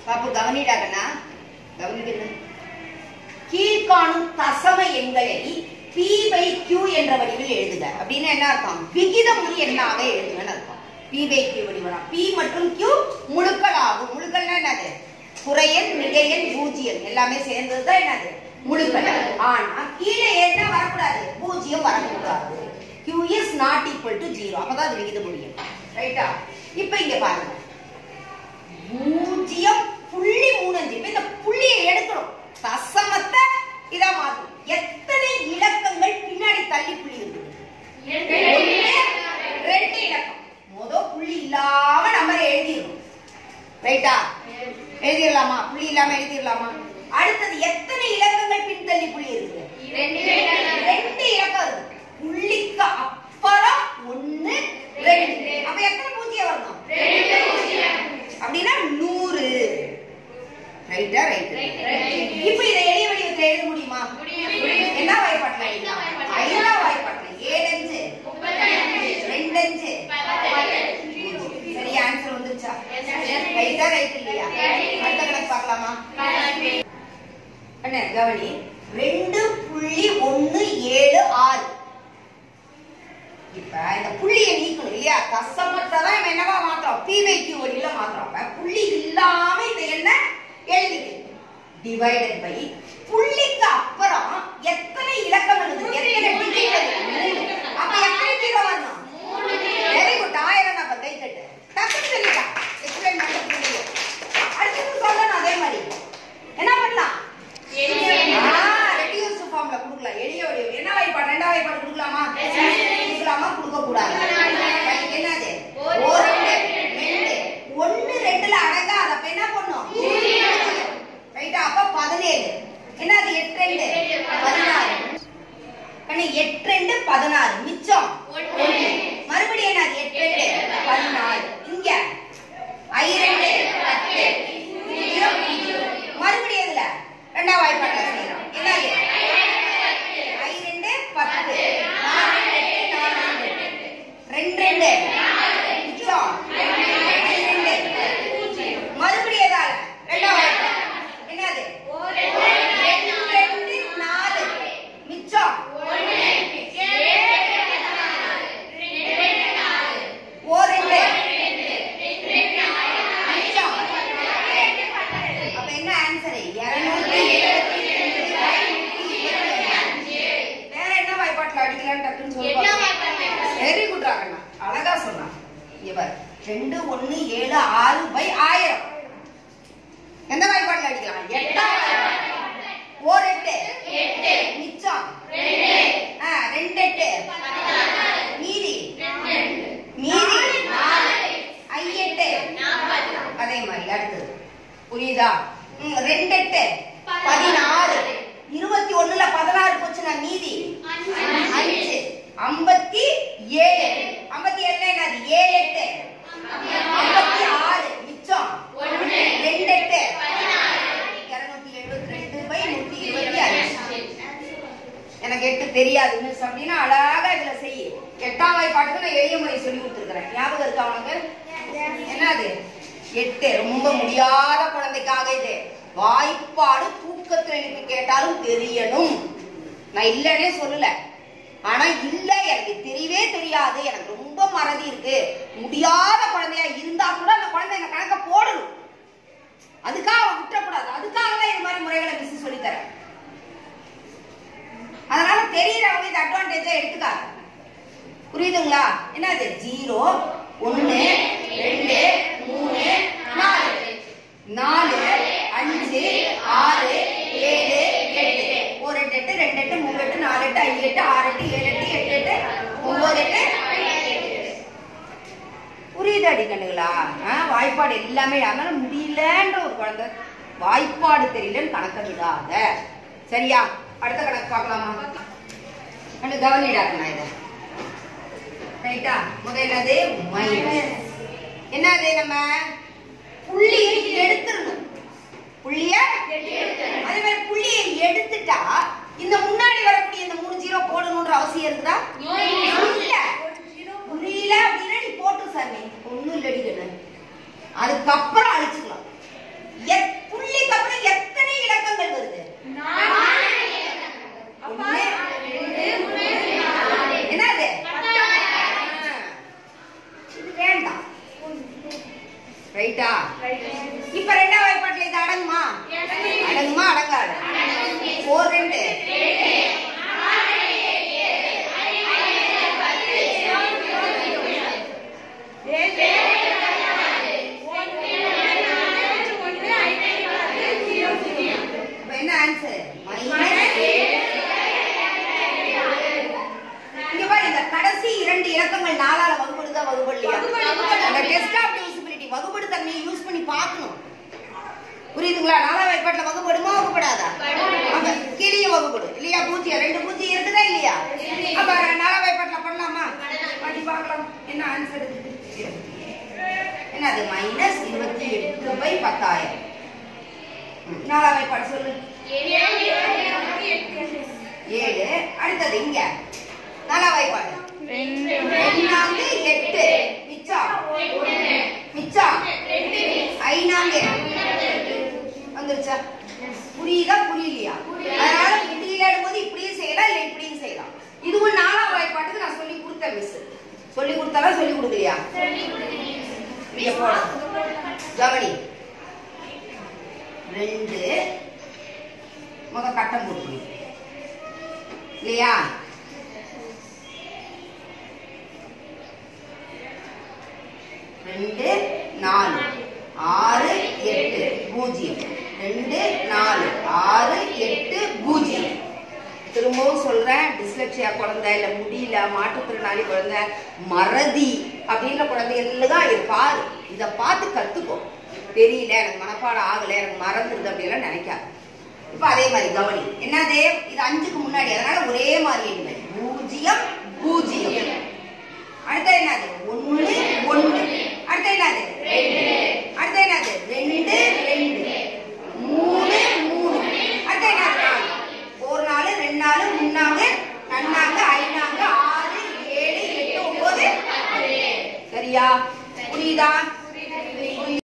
பாப்பு கவனிடாகண்ணா கவனிக்கணும் கீழ்காணும் தசம எண்களை பி பை கியூ என்ற வடிவில் எழுதுக அப்படின்னு என்ன அர்த்தம் விகிதமுறு எண்ணாக எழுதுங்கன்னு அர்த்தம் பி பை கியூ வடிவம் பி மற்றும் கியூ முழுக்கள் ஆகும் முழுக்கள்னா என்னது குறையன் மிகையன் பூஜ்ஜியம் எல்லாமே சேர்ந்தது தான் என்னது முழுக்கள் ஆனா கீழே என்ன வரக்கூடாது பூஜ்ஜியம் வரக்கூடாது Q is not equal to zero அப்பதான் அது விகித முடியும் ரைட்டா இப்ப இங்க பாருங்க பூஜ்ஜியம் புள்ளி மூணு அஞ்சு இப்ப இந்த புள்ளியை எடுக்கணும் தசமத்தை இதா மாத்தும் எத்தனை இலக்கங்கள் பின்னாடி தள்ளி புள்ளி இருக்குது ஒண்ணு, ரெண்டு இலக்கம் முத புள்ளி இல்லாம நம்பரை எழுதிடணும் ரைட்டா எழுதிடலாமா புள்ளி இல்லாம எழுதிடலாமா அடுத்தது எத்தனை இலக்கங்கள் பின்தள்ளி புள்ளி இருக்குது ரெண்டு இலக்கம் இருக்கு புள்ளிக்கு அப்புறம் ஒண்ணு ரெண்டு அப்ப எத்தனை பூஜ்ஜியம் வரணும் அப்படின்னா நூறு ரைட்டா ரைட் இப்ப இதை எளிய வடிவத்தில் எழுத முடியுமா என்ன வாய்ப்பாட்டில் எழுதலாம் ஐந்தாம் வாய்ப்பாட்டில் ஏழு அஞ்சு ரெண்டு அஞ்சு சரி ஆன்சர் வந்துருச்சா ரைட்டா ரைட் இல்லையா அடுத்த கணக்கு பார்க்கலாமா அண்ணே கவனி ரெண்டு புள்ளி ஒண்ணு ஏழு ஆறு இப்ப இந்த புள்ளியை நீக்கணும் இல்லையா தசமத்தை தான் இவன் என்னவா மாத்திரம் பி பை கியூ வழியில மாத்திரம் அப்ப புள்ளி இல்லாம இந்த என்ன எழுதிக்கு டிவைடட் பை புள்ளிக்கு அப்புறம் எத்தனை இலக்கம் இருக்குது எத்தனை digit இருக்குது? மூணு. அப்ப எத்தனை ஜீரோ வரணும் வெரி குட் ஆயிரம் நம்ம கை தட்டு டக்குன்னு சொல்லிட்டா எக்ஸ்பிளைன் பண்ண முடியும் அடுத்தது சொல்லணும் அதே மாதிரி என்ன பண்ணலாம் ரெடியூஸ் ஃபார்ம்ல கொடுக்கலாம் எளிய வடிவம் என்ன வாய்ப்பாடு ரெண்டாவது வாய்ப்பாடு கொடுக்கலாமா கொடுக்கலாமா கொடுக்க கூடாது என்னது ஒரு ரெண்டு ஒன்னு ரெண்டுல அடங்காத அப்ப என்ன பண்ணும் ரைட்டா அப்ப பதினேழு என்னது எட்டு ரெண்டு பதினாறு கண்ணு எட்டு ரெண்டு பதினாறு மிச்சம் மறுபடியும் என்னது எட்டு ரெண்டு பதினாறு இங்க ஐ ரெண்டு பத்து பூஜ்ஜியம், மறுபடியும் இதுல ரெண்டாம் வாய்ப்பாட்டில் செய்யறோம் என்னது ஐ ரெண்டு பத்து நாலு ரெண்டு, நாலு ரெண்டு. ரெண்டு ரெண்டு மிச்சம் ஐ ரெண்டு மறுபடியும் எதால ரெண்டாம் வாய்ப்பாடு என்னது ரெண்டு ரெண்டு நாலு மிச்சம் ஓ ரெண்டு மிச்சம் அப்ப என்ன ஆன்சர் இருநூத்தி எழுபத்தி ரெண்டு by நூத்தி இருபத்தி அஞ்சு. வேற என்ன வாய்ப்பாட்டுல அடிக்கலாம்னு டக்குன்னு சொல்லுவாங்க வெரி குட் ராகண்ணா அழகா சொன்னான் இவர் ரெண்டு ஒண்ணு ஏழு ஆறு பை ஆயிரம் எந்த வாய்ப்பாட்டுல அடிக்கலாம் எட்டாம் வாய்ப்பாடு. ஓர் எட்டு மிச்சம் ஆ, ரெண்டு எட்டு மீதி மீதி ஐ எட்டு அதே மாதிரி அடுத்தது புரியுதா ம், ரெண்டு எட்டு பதினாறு இருபத்தி ஒண்ணுல பதினாறு போச்சுன்னா மீதி அஞ்சு ஐம்பத்தி ஏழு ஐம்பத்தி ஏழு என்னது ஏழு எட்டு ஐம்பத்தி ஆறு மிச்சம் ரெண்டு எட்டு இருநூத்தி எழுபத்தி ரெண்டு பை நூத்தி இருபத்தி அஞ்சு எனக்கு எட்டு தெரியாது மிஸ் அப்படின்னா அழகா இதுல செய் எட்டாம் வாய்ப்பாட்டுக்கு நான் எளிய முறை சொல்லி கொடுத்துருக்கிறேன் ஞாபகம் இருக்கா உனக்கு என்னது எட்டு ரொம்ப முடியாத குழந்தைக்காக இது வாய்ப்பாடு தூக்கத்துல எனக்கு கேட்டாலும் தெரியணும் நான் இல்லைன்னே சொல்லல ஆனா இல்ல எனக்கு தெரியவே தெரியாது எனக்கு ரொம்ப மறதி இருக்கு முடியாத குழந்தையா இருந்தா கூட அந்த குழந்தை இந்த கணக்க போடணும் அதுக்காக அவன் விட்டுறக்கூடாது அதுக்காக தான் இது மாதிரி முறைகளை மிஸ் சொல்லி தரேன் அதனால தெரியறவங்க இந்த அட்வான்டேஜா எடுத்துக்காங்க புரியுதுங்களா என்னது ஜீரோ ஒண்ணு ரெண்டு மூணு நாலு நாலு அஞ்சு ஆறு ஏழு எட்டு ஒரு எட்டு எட்டு ரெண்டு எட்டு மூணு எட்டு நாலு எட்டு அஞ்சு எட்டு ஆறு எட்டு ஏழு எட்டு எட்டு எட்டு ஒன்பது எட்டு புரியுது அடிக்கணுங்களா வாய்ப்பாடு எல்லாமே அதனால முடியலன்ற ஒரு குழந்தை வாய்ப்பாடு தெரியலன்னு கணக்க விடாத சரியா அடுத்த கணக்கு பார்க்கலாமா கண்ணு கவனிடாதுண்ணா இதை ரைட்டா முதல்லது மைனஸ் என்னது நம்ம புள்ளியை எடுத்துடணும் புள்ளிய அதே மாதிரி புள்ளியை எடுத்துட்டா இந்த முன்னாடி வரக்கூடிய இந்த மூணு ஜீரோ போடணும்ன்ற அவசியம் இருக்குதா இல்ல புரியல அப்படின்னா நீ போட்டு சாமி ஒண்ணும் இல்லடி கண்ணு அதுக்கப்புறம் அழிச்சுக்கலாம் இப்ப ரெண்டாம் வாய்ப்பாட்டுல இது அடங்குமா அடங்குமா அடங்காது ஒரு ரெண்டு இப்ப என்ன ஆன்சர் இங்க பாரு இந்த கடைசி இரண்டு இலக்கங்கள் நாலால வகுப்படுதா வகுப்படலையா அந்த டெஸ்ட் ஆஃப் டிவிசிபிலிட்டி வகுப்படு தன்மையை யூஸ் பண்ணி பார்க்கணும் புரியுதுங்களா நாலா வாய்ப்பாட்டுல வகுப்படுமா வகுப்படாதா அப்ப கீழே வகுப்படு இல்லையா பூஜ்ஜியம் ரெண்டு பூஜ்ஜியம் இருக்குதா இல்லையா அப்ப நாலா வாய்ப்பாட்டுல பண்ணலாமா பண்ணி பார்க்கலாம் என்ன ஆன்சர் என்னது மைனஸ் இருபத்தி எட்டு பை பத்தாயிரம் ம், நாலா வாய்ப்பாடு சொல்லு ஏழு அடுத்தது இங்க நாலா வாய்ப்பாடு ரெண்டாந்து எட்டு மிச்சம் மிச்சம் ஐநாங்க வந்துருச்சா புரியுதா புரியலையா அதனால புரியலடும் போது இப்படியும் செய்யலாம் இல்ல இப்படியும் செய்யலாம் இதுவும் நாலாம் வாய்ப்பாட்டுக்கு நான் சொல்லி கொடுத்தேன் மிஸ் சொல்லி கொடுத்தாலும் சொல்லி கொடுக்கலையா இங்க போட கவனி ரெண்டு முத கட்டம் போட்டு இல்லையா ரெண்டு நாலு ஆறு எட்டு பூஜ்ஜியம் ரெண்டு நாலு ஆறு எட்டு பூஜ்ஜியம் திரும்பவும் சொல்றேன் டிஸ்லெக்சியா குழந்தை இல்ல முடியல மாற்றுத்திறனாளி குழந்தை மறதி அப்படின்ற குழந்தைகள் தான் இது பாரு இத பார்த்து கத்துக்கோ தெரியல எனக்கு மனப்பாடம் ஆகல எனக்கு மறந்துருது அப்படியெல்லாம் நினைக்காது இப்ப அதே மாதிரி கவனி என்னது இது அஞ்சுக்கு முன்னாடி அதனால ஒரே மாதிரி இல்லை பூஜ்ஜியம் பூஜ்ஜியம் அடுத்து என்னது ஒண்ணு ஒண்ணு அடுத்து என்னது அடுத்து என்னது ரெண்டு ரெண்டு மூணு மூணு அடுத்து என்னது நாலு ஒரு நாலு ரெண்டு நாலு மூணாங்க நன்னாங்க ஐநாங்க ஆறு ஏழு எட்டு ஒன்பது சரியா புரியுதா